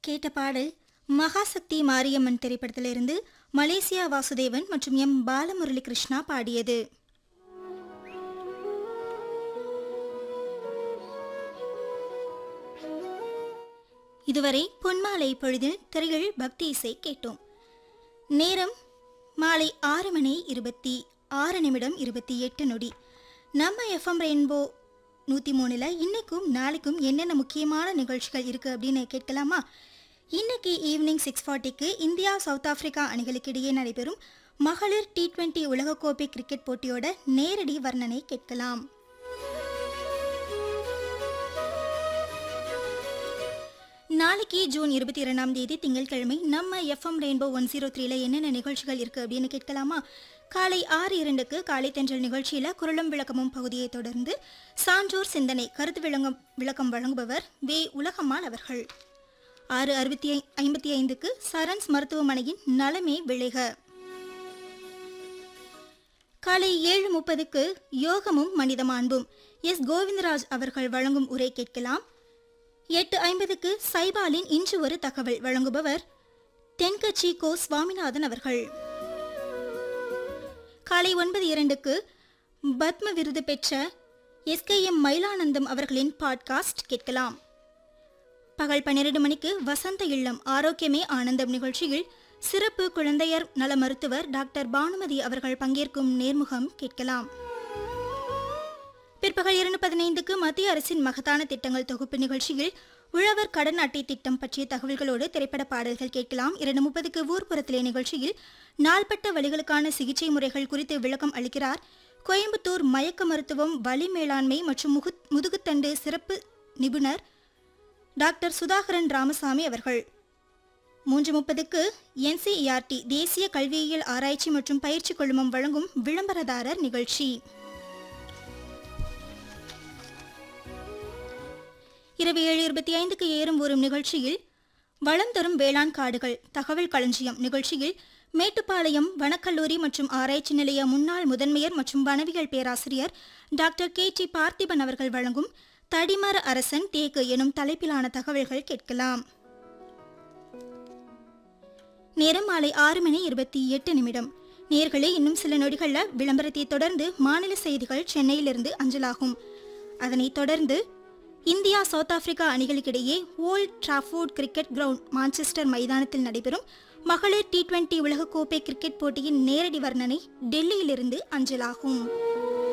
கேட்ட பாடல் மகாசக்தி மாரியம்மன் திரைப்படத்திலிருந்து மலேசியா வாசுதேவன் மற்றும் எம் பாலமுரளி கிருஷ்ணா பாடியது இதுவரை பொன்மாலை பொழுதில் திரைகள் பக்தி இசை கேட்டோம் நேரம் மாலை ஆறு மணி இருபத்தி ஆறு நிமிடம் இருபத்தி எட்டு நொடி நம்ம எஃப்எம் ரெயின்போ நூற்றி மூணில் இன்னைக்கும் நாளைக்கும் என்னென்ன முக்கியமான நிகழ்ச்சிகள் இருக்குது அப்படின்னு கேட்கலாமா இன்னைக்கு ஈவினிங் சிக்ஸ் ஃபார்ட்டிக்கு இந்தியா சவுத் ஆப்பிரிக்கா அணிகளுக்கு இடையே நடைபெறும் மகளிர் டி டுவெண்ட்டி உலகக்கோப்பை கிரிக்கெட் போட்டியோட நேரடி வர்ணனை கேட்கலாம் நாளைக்கு ஜூன் இருபத்தி இரண்டாம் தேதி திங்கட்கிழமை நம்ம எஃப்எம் ரெயின்போ ஒன் ஜீரோ த்ரீல என்னென்ன நிகழ்ச்சிகள் இருக்கு அப்படின்னு கேட்கலாமா காலை ஆறு இரண்டுக்கு காலை தென்றல் நிகழ்ச்சியில குரலும் விளக்கமும் பகுதியை தொடர்ந்து சான்றோர் சிந்தனை கருத்து விளங்கம் விளக்கம் வழங்குபவர் வே உலகம்மாள் அவர்கள் ஆறு அறுபத்தி ஐ ஐம்பத்தி ஐந்துக்கு சரண்ஸ் மருத்துவமனையின் நலமே விளைக காலை ஏழு முப்பதுக்கு யோகமும் மனித மாண்பும் எஸ் கோவிந்தராஜ் அவர்கள் வழங்கும் உரை கேட்கலாம் எட்டு ஐம்பதுக்கு சைபாலின் இன்று ஒரு தகவல் வழங்குபவர் தென்கட்சி கோ சுவாமிநாதன் அவர்கள் காலை ஒன்பது இரண்டுக்கு பத்ம விருது பெற்ற எஸ்கேஎம் மயிலானந்தம் அவர்களின் பாட்காஸ்ட் கேட்கலாம் பகல் பன்னிரண்டு மணிக்கு வசந்த இல்லம் ஆரோக்கியமே ஆனந்தம் நிகழ்ச்சியில் சிறப்பு குழந்தையர் நல மருத்துவர் டாக்டர் பானுமதி அவர்கள் பங்கேற்கும் நேர்முகம் கேட்கலாம் பிற்பகல் இரண்டு பதினைந்துக்கு மத்திய அரசின் மகத்தான திட்டங்கள் தொகுப்பு நிகழ்ச்சியில் உழவர் கடன் அட்டை திட்டம் பற்றிய தகவல்களோடு திரைப்பட பாடல்கள் கேட்கலாம் இரண்டு முப்பதுக்கு ஊர்ப்புறத்திலே நிகழ்ச்சியில் நாள்பட்ட வழிகளுக்கான சிகிச்சை முறைகள் குறித்து விளக்கம் அளிக்கிறார் கோயம்புத்தூர் மயக்க மருத்துவம் வலி மேலாண்மை மற்றும் முகு முதுகுத்தண்டு சிறப்பு நிபுணர் டாக்டர் சுதாகரன் ராமசாமி அவர்கள் மூன்று முப்பதுக்கு என்சிஇஆர்டி தேசிய கல்வியியல் ஆராய்ச்சி மற்றும் பயிற்சி குழுமம் வழங்கும் விளம்பரதாரர் நிகழ்ச்சி இரவு ஏழு இருபத்தி ஐந்துக்கு ஏறும் வரும் நிகழ்ச்சியில் வளம் தரும் வேளாண் காடுகள் தகவல் களஞ்சியம் நிகழ்ச்சியில் மேட்டுப்பாளையம் வனக்கல்லூரி மற்றும் ஆராய்ச்சி நிலைய முன்னாள் முதன்மையர் மற்றும் வனவியல் பேராசிரியர் டாக்டர் கே டி பார்த்திபன் அவர்கள் வழங்கும் தடிமர அரசன் தேக்கு எனும் தலைப்பிலான தகவல்கள் கேட்கலாம் நேரம் மாலை ஆறு மணி இருபத்தி எட்டு நிமிடம் நேர்களே இன்னும் சில நொடிகள்ல விளம்பரத்தை தொடர்ந்து மாநில செய்திகள் சென்னையிலிருந்து அஞ்சலாகும் அதனைத் தொடர்ந்து இந்தியா சவுத் ஆப்பிரிக்கா அணிகளுக்கிடையே Old Trafford cricket ground Manchester மைதானத்தில் நடைபெறும் மகளிர் டி டுவெண்டி உலகக்கோப்பை கிரிக்கெட் போட்டியின் நேரடி வர்ணனை டெல்லியிலிருந்து அஞ்சலாகும்